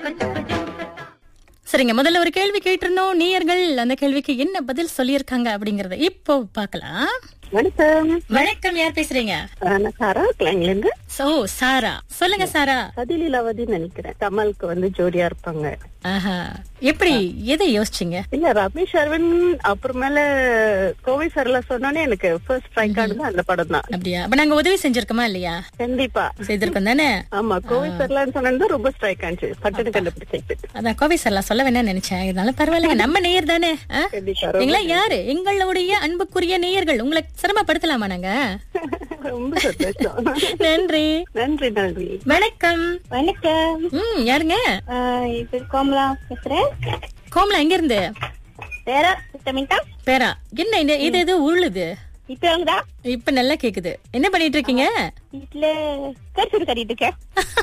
சரிங்க முதல்ல ஒரு கேள்வி கேட்டிருந்தோம் நேயர்கள் அந்த கேள்விக்கு என்ன பதில் சொல்லியிருக்காங்க அப்படிங்கறத இப்போ பார்க்கலாம் வணக்கம் வணக்கம் யார் பேசுறீங்க ஆஹ் நான் சாரா கிளாங்ல இருந்து ஓ சாரா சொல்லுங்க சாரா சதிலீலாவதி நினைக்கிறேன் கமலுக்கு வந்து ஜோடியா இருப்பாங்க ஆஹா எப்படி எதை யோசிச்சீங்க இல்ல ரமேஷ் அரவிந்த் அப்புறமேல கோவை சரலா சொன்னோன்னே எனக்கு ஃபர்ஸ்ட் ஸ்ட்ரைக் ஆனது அந்த படம் தான் அப்படியா அப்ப நாங்க உதவி செஞ்சிருக்கோமா இல்லையா கண்டிப்பா செய்திருக்கோம் தானே ஆமா கோவை சரலான்னு சொன்னது ரொம்ப ஸ்ட்ரைக் ஆனிச்சு பட்டுன்னு கண்டுபிடிச்சிட்டு அதான் கோவை சார்லாம் சொல்ல வேணாம்னு நினைச்சேன் இருந்தாலும் பரவாயில்லைங்க நம்ம நேயர் தானே ஆ? கண்டிப்பா நீங்களா யாரு எங்களுடைய அன்புக்குரிய நேயர்கள் உங்களை சிரமப்படுத்தலாமா நாங்க ரொம்ப சந்தோஷம் நன்றி நன்றி நன்றி வணக்கம் வணக்கம் ம் யாருங்க ஆஹ் இது கோமலா பேசுறேன் கோமலா எங்க இருந்து வேற சுத்தமிட்டா பேரா என்ன இந்த இது எது உருளுது இப்ப வாங்குதா இப்ப நல்லா கேக்குது என்ன பண்ணிட்டு இருக்கீங்க வீட்டுல கருசூடு கட்டிட்டு இருக்கேன்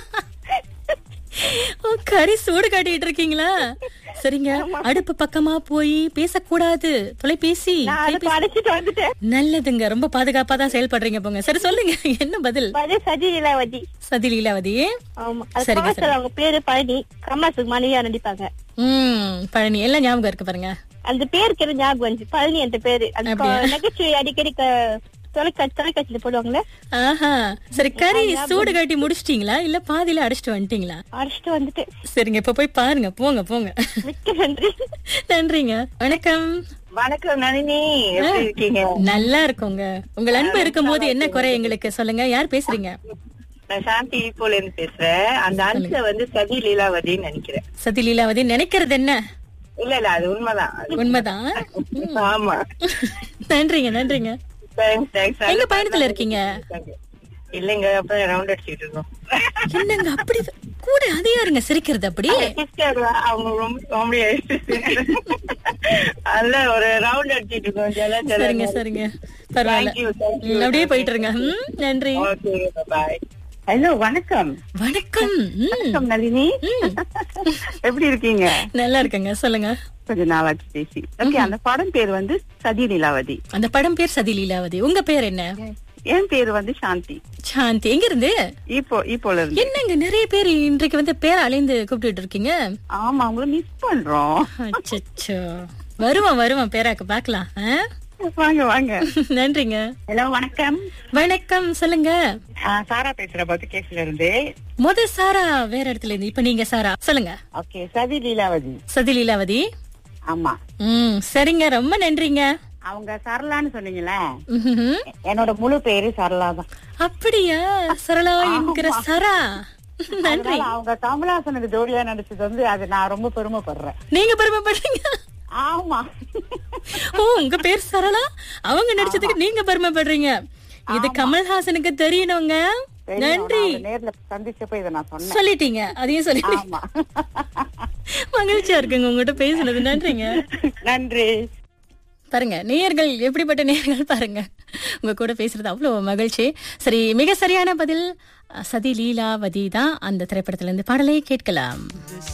ஓ, கறி சூடு காட்டிட்டு இருக்கீங்களா சரிங்க அடுப்பு பக்கமா போய் பேசக்கூடாது தொலைபேசி நான் அதை அடைச்சிட்டு வந்துட்டேன் நல்லதுங்க ரொம்ப பாதுகாப்பா தான் செயல்படுறீங்க போங்க சரி சொல்லுங்க என்ன பதில் பழைய சதி இலாவதி சதி லீலாவதி ஆமா அது சரிங்க, பாசல் அவங்க பேரு பழனி கம்மாசுக்கு மனைவியா நடிப்பாங்க ம் பழனி எல்லாம் ஞாபகம் இருக்கு பாருங்க அந்த பேருக்கு எனக்கு ஞாபகம் வந்துச்சு பழனி அந்த பேரு அந்த அப்படியா? நகைச்சுவை அடிக்கடி க- தொலைக்காட்சி தொலைக்காட்சியில போடுவாங்கல்ல ஆஹா சரி கறி சூடு காட்டி முடிச்சிட்டீங்களா இல்ல பாதியில அடிச்சிட்டு வந்துட்டீங்களா அடிச்சிட்டு வந்துட்டு சரிங்க இப்ப போய் பாருங்க போங்க போங்க மிக்க நன்றி நன்றிங்க வணக்கம் வணக்கம் நளினி எப்படி இருக்கீங்க நல்லா இருக்குங்க உங்க அன்பு இருக்கும்போது என்ன குறை எங்களுக்கு சொல்லுங்க யார் பேசுறீங்க நான் சாந்தி ஈப்போல இருந்து பேசுறேன் அந்த அன்ச வந்து சதி லீலாவதின்னு நினைக்கிறேன் சதி லீலாவதி நினைக்கிறது என்ன இல்ல இல்ல அது உண்மைதான் உண்மைதான் ஆமா நன்றிங்க நன்றிங்க தேங்க்ஸ் தேங்க்ஸ் எங்க பயணத்துல இருக்கீங்க இல்லைங்க அப்ப ரவுண்ட் அடிச்சுட்டு இருக்கோம் என்னங்க அப்படி கூட அது யாருங்க சிரிக்கிறது அப்படி சிஸ்டர் அவங்க ரொம்ப காமெடி ஆயிடுச்சு அதுல ஒரு ரவுண்ட் அடிச்சிட்டு இருக்கோம் ஜல ஜல சரிங்க சரிங்க பரவாயில்ல Thank you, thank you. ம், அப்படியே போயிட்டு இருங்க ம், நன்றி ஓகே பாய் ஹலோ வணக்கம் வணக்கம் ம், வணக்கம் நளினி எப்படி இருக்கீங்க நல்லா இருக்கங்க சொல்லுங்க கொஞ்ச நாளாச்சு பேசி ஓகே அந்த படம் பேர் வந்து சதி லீலாவதி அந்த படம் பேர் சதி லீலாவதி உங்க பேர் என்ன என் பேர் வந்து சாந்தி சாந்தி எங்க இருந்து இப்போ இப்போல இருந்து என்னங்க நிறைய பேர் இன்றைக்கு வந்து பேர் அலைந்து கூப்பிட்டு இருக்கீங்க ஆமா உங்களை மிஸ் பண்றோம் அச்சச்சோ வருவோம் வருவோம் பேராக்கு பாக்கலாம் ஆ? வாங்க வாங்க நன்றிங்க ஹலோ வணக்கம் வணக்கம் சொல்லுங்க சாரா பேசுற பத்து கேஸ்ல இருந்து முத சாரா வேற இடத்துல இருந்து இப்ப நீங்க சாரா சொல்லுங்க ஓகே சதி லீலாவதி சதி லீலாவதி ஆமா ம் சரிங்க ரொம்ப நன்றிங்க அவங்க சரளான்னு சொன்னீங்களே ம்ஹும். என்னோட முழு பேரு சரளா தான் அப்படியா சரளா என்கிற சரா நன்றி அதனால அவங்க கமலாசனுக்கு ஜோடியா நடிச்சது வந்து அது நான் ரொம்ப பெருமைப்படுறேன் நீங்க பெருமைப்படுறீங்க ஆமா ஓ உங்க பேர் சரளா அவங்க நடிச்சதுக்கு நீங்க பெருமைப்படுறீங்க இது கமல்ஹாசனுக்கு தெரியணுங்க நன்றி நான் நேர்ல சந்திச்சப்ப இதை நான் சொன்னேன் சொல்லிட்டீங்க அதையும் சொல்லிட்டீங்க ஆமா மகிழ்ச்சியா இருக்குங்க உங்ககிட்ட பேசுனது நன்றிங்க நன்றி பாருங்க நேயர்கள் எப்படிப்பட்ட நேயர்கள் பாருங்க உங்க கூட பேசுறது அவ்வளவு மகிழ்ச்சி சரி மிக சரியான பதில் அஹ், சதி லீலாவதி தான் அந்த திரைப்படத்துல இருந்து பாடலை கேட்கலாம்